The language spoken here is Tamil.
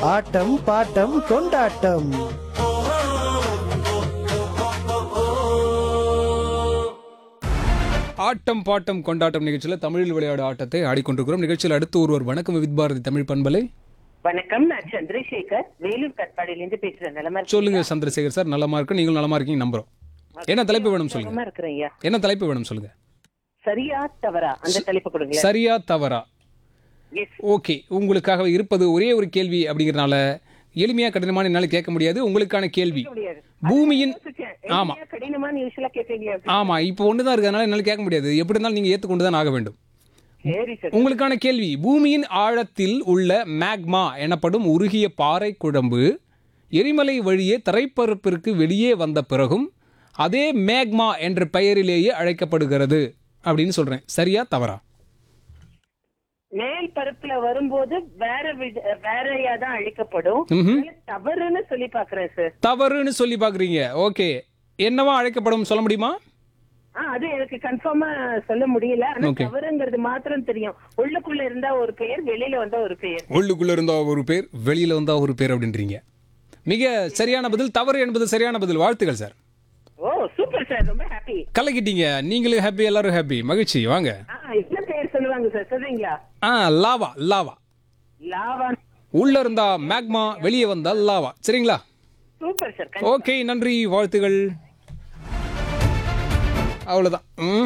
ஆட்டம் பாட்டம் கொண்டாட்டம் ஆட்டம் பாட்டம் கொண்டாட்டம் நிகழ்ச்சியில் தமிழில் விளையாடு ஆட்டத்தை ஆடிக்கொண்டிருக்கிறோம் நிகழ்ச்சியில் அடுத்து ஒருவர் வணக்கம் வித் பாரதி தமிழ் பண்பலை வணக்கம் நான் சந்திரசேகர் வேலூர் கட்பாடியிலிருந்து பேசுறேன் நிலமா சொல்லுங்க சந்திரசேகர் சார் நலமா இருக்கு நீங்களும் நலமா இருக்கீங்க நம்புறோம் என்ன தலைப்பு வேணும் சொல்லுங்க நலமா இருக்கிறேன் ஐயா என்ன தலைப்பு வேணும் சொல்லுங்க சரியா தவறா அந்த தலைப்பு கொடுங்களேன் சரியா தவறா எஸ் ஓகே உங்களுக்காக இருப்பது ஒரே ஒரு கேள்வி அப்படிங்கறதுனால எளிமையா கடினமான என்னால கேட்க முடியாது உங்களுக்கான கேள்வி முடியாது பூமியின் யோசிச்சேன். ஆமா எளிமையா கடினமான யூஸ்வலா கேட்பீங்க ஆமா இப்போ ஒண்ணுதான் இருக்கு அதனால என்னால கேட்க முடியாது எப்படி இருந்தாலும் நீங்க ஏத்துக்கொண்டு தான் ஆக வேண்டும் சரி சார் உங்களுக்கான கேள்வி பூமியின் ஆழத்தில் உள்ள மேக்மா எனப்படும் உருகிய பாறை குழம்பு எரிமலை வழியே தரைப்பரப்பிற்கு வெளியே வந்த பிறகும் அதே மேக்மா என்ற பெயரிலேயே அழைக்கப்படுகிறது அப்படின்னு சொல்றேன் சரியா தவறா மேல் பரப்புல வரும்போது வேற வித- வேறயா தான் அழைக்கப்படும் ம்ஹும். அதனால தவறுன்னு சொல்லி பாக்குறேன் சார் தவறுன்னு சொல்லி பாக்குறீங்க ஓகே என்னவா அழைக்கப்படும் சொல்ல முடியுமா ஆ அது எனக்கு கன்ஃபார்மா சொல்ல முடியல ஆனா Okay. தவறுங்கிறது மாத்திரம் தெரியும் உள்ளுக்குள்ள இருந்தா ஒரு பெயர் வெளியில வந்தா ஒரு பெயர் உள்ளுக்குள்ள இருந்தா ஒரு பேர் வெளியில வந்தா ஒரு பேர் அப்படின்றீங்க மிக சரியான பதில் தவறு என்பது சரியான பதில் வாழ்த்துக்கள் சார் ஓ சூப்பர் சார் ரொம்ப ஹாப்பி கலக்கிட்டீங்க நீங்களும் ஹாப்பி எல்லாரும் ஹாப்பி மகிழ்ச்சி வாங்க ஆ என்ன பெயர் சொல்லுவாங்க சார் சொல்றீங்களா ஆ லாவா லாவா லாவா உள்ள இருந்தா மேக்மா வெளியே வந்தா லாவா சரிங்களா சூப்பர் சார் ஓகே நன்றி வாழ்த்துகள் அவ்வளோதான் ம்